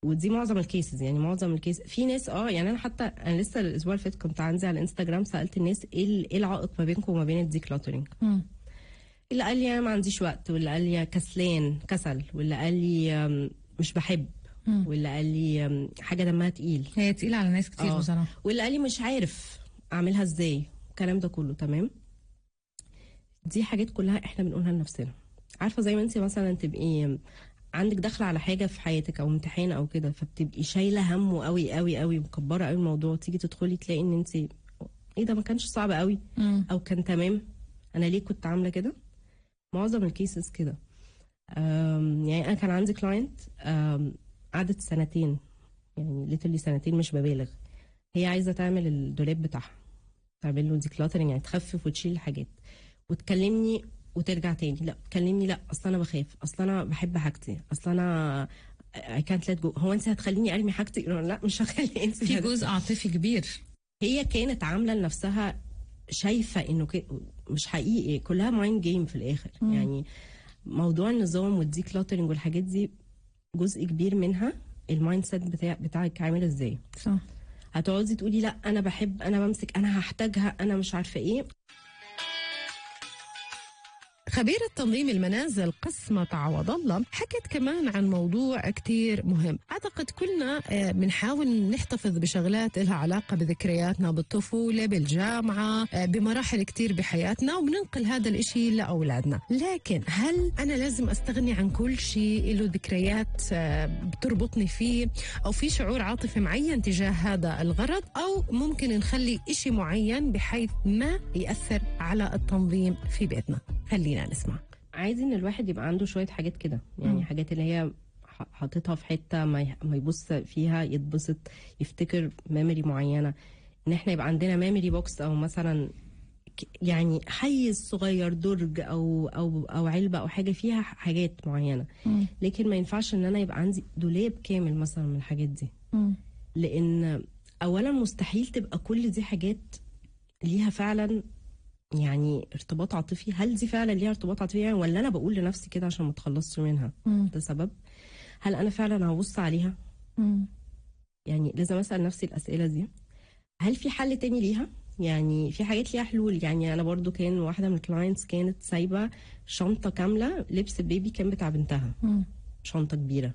ودي معظم الكيسز يعني معظم الكيس في ناس اه يعني انا حتى انا لسه الاسبوع اللي فات كنت عندي على الانستجرام سالت الناس ايه ال- ايه العائق ما بينكم وما بين الديكلاترنج مم. اللي قال لي انا ما عنديش وقت واللي قال لي كسلان كسل واللي قال لي أم، مش بحب مم. واللي قال لي أم، حاجه دمها تقيل هي تقيلة على ناس كتير آه. بصراحة واللي قال لي مش عارف اعملها ازاي الكلام ده كله تمام دي حاجات كلها احنا بنقولها لنفسنا عارفه زي ما انت مثلا تبقي عندك داخله على حاجه في حياتك او امتحان او كده فبتبقي شايله همه قوي قوي قوي مكبره قوي الموضوع تيجي تدخلي تلاقي ان انت ايه ده ما كانش صعب قوي مم. او كان تمام انا ليه كنت عامله كده معظم الكيسز كده أم، يعني انا كان عندي كلاينت قعدت سنتين يعني ليترلي سنتين مش ببالغ هي عايزه تعمل الدولاب بتاعها تعمل له ديكلاترنج يعني تخفف وتشيل الحاجات وتكلمني وترجع تاني لا تكلمني لا اصل انا بخاف اصل انا بحب حاجتي اصل انا اي كانت ليت جو هو انت هتخليني ارمي حاجتي لا مش هخلي انت في جزء عاطفي كبير هي كانت عامله لنفسها شايفه انه كي... مش حقيقي كلها مايند جيم في الاخر مم. يعني موضوع النظام والديكلاترنج والحاجات دي جزء كبير منها المايند سيت بتاع بتاعك عامل ازاي صح هتقعدي تقولي لا انا بحب انا بمسك انا هحتاجها انا مش عارفه ايه خبيرة تنظيم المنازل قسمة عوض الله حكت كمان عن موضوع كتير مهم أعتقد كلنا آه، بنحاول نحتفظ بشغلات لها علاقة بذكرياتنا بالطفولة بالجامعة آه، بمراحل كتير بحياتنا وبننقل هذا الإشي لأولادنا لكن هل أنا لازم أستغني عن كل شيء له ذكريات آه، بتربطني فيه أو في شعور عاطفي معين تجاه هذا الغرض أو ممكن نخلي إشي معين بحيث ما يأثر على التنظيم في بيتنا خلينا نسمع عايز ان الواحد يبقى عنده شويه حاجات كده يعني مم. حاجات اللي هي ح- حاططها في حته ما ي- ما يبص فيها يتبسط يفتكر ميموري معينه ان احنا يبقى عندنا ميموري بوكس او مثلا ك- يعني حيز صغير درج او او او علبه او حاجه فيها ح- حاجات معينه مم. لكن ما ينفعش ان انا يبقى عندي دولاب كامل مثلا من الحاجات دي مم. لان اولا مستحيل تبقى كل دي حاجات ليها فعلا يعني ارتباط عاطفي هل دي فعلا ليها ارتباط عاطفي يعني ولا انا بقول لنفسي كده عشان ما اتخلصش منها مم. ده سبب هل انا فعلا هبص عليها مم. يعني لازم اسال نفسي الاسئله دي هل في حل تاني ليها يعني في حاجات ليها حلول يعني انا برضو كان واحده من الكلاينتس كانت سايبه شنطه كامله لبس بيبي كان بتاع بنتها مم. شنطه كبيره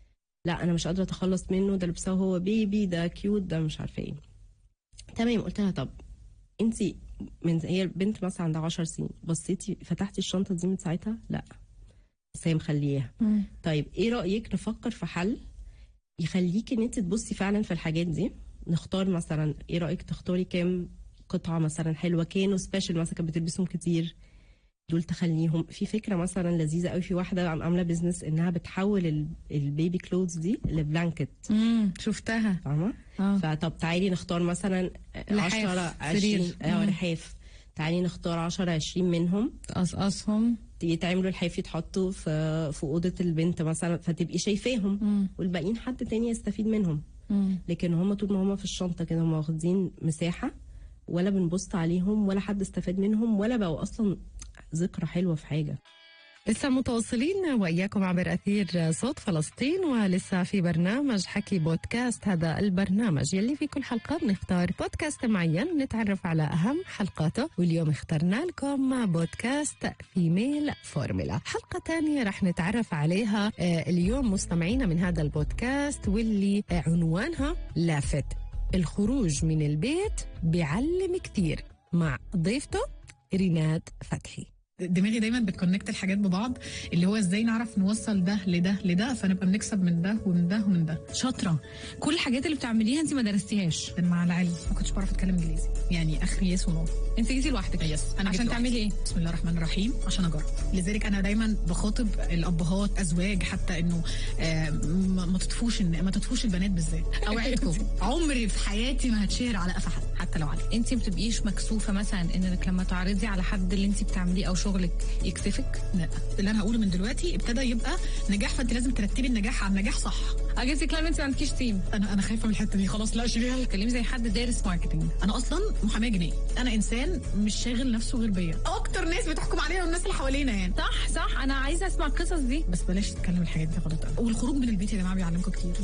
لا انا مش قادره اتخلص منه ده لبسها هو بيبي ده كيوت ده مش عارفه ايه تمام قلت لها طب انت من هي البنت مثلا عندها 10 سنين بصيتي فتحتي الشنطه دي من ساعتها لا بس هي مخلياها مم. طيب ايه رايك نفكر في حل يخليكي ان انت تبصي فعلا في الحاجات دي نختار مثلا ايه رايك تختاري كام قطعه مثلا حلوه كانوا سبيشال مثلا كانت بتلبسهم كتير دول تخليهم في فكره مثلا لذيذه قوي في واحده عم- عامله بيزنس انها بتحول ال- البيبي كلوز دي لبلانكت مم. شفتها فاهمه اه فطب تعالي نختار مثلا لحاف، 10 سرير. 20 اه مم. لحاف تعالي نختار 10 20 منهم تقصقصهم يتعملوا الحاف يتحطوا في في اوضه البنت مثلا فتبقي شايفاهم مم. والباقيين حد تاني يستفيد منهم مم. لكن هم طول ما هم في الشنطه كده هم واخدين مساحه ولا بنبص عليهم ولا حد استفاد منهم ولا بقوا اصلا ذكرى حلوه في حاجه لسه متواصلين وإياكم عبر أثير صوت فلسطين ولسه في برنامج حكي بودكاست هذا البرنامج يلي في كل حلقة بنختار بودكاست معين نتعرف على أهم حلقاته واليوم اخترنا لكم بودكاست فيميل فورمولا حلقة تانية رح نتعرف عليها آه، اليوم مستمعينا من هذا البودكاست واللي آه، عنوانها لافت الخروج من البيت بيعلم كتير مع ضيفته ريناد فتحي دماغي دايما بتكونكت الحاجات ببعض اللي هو ازاي نعرف نوصل ده لده لده فنبقى بنكسب من ده ومن ده ومن ده شاطره كل الحاجات اللي بتعمليها انت ما درستيهاش مع العلم ما كنتش بعرف اتكلم انجليزي يعني اخري يس ونو انت جيتي لوحدك يس انا عشان جيت تعملي لوحدي. ايه بسم الله الرحمن الرحيم عشان اجرب لذلك انا دايما بخاطب الابهات ازواج حتى انه آه، ما ما تطفوش إن- ما تطفوش البنات بالذات اوعدكم عمري في حياتي ما هتشهر على قفا حد حتى لو علي انت ما بتبقيش مكسوفه مثلا انك لما تعرضي على حد اللي انت بتعمليه او شغلك يكسفك لا اللي انا هقوله من دلوقتي ابتدى يبقى نجاح فانت لازم ترتبي النجاح على النجاح صح اجيبتي كلام انت ما عندكيش تيم انا انا خايفه من الحته دي خلاص لا شيليها تكلمي زي حد دارس ماركتنج انا اصلا محاميه جنائي انا انسان مش شاغل نفسه غير بيا اكتر ناس بتحكم علينا والناس اللي حوالينا يعني صح صح انا عايزه اسمع القصص دي بس بلاش تتكلم الحاجات دي غلط قوي والخروج من البيت يا جماعه بيعلمكم كتير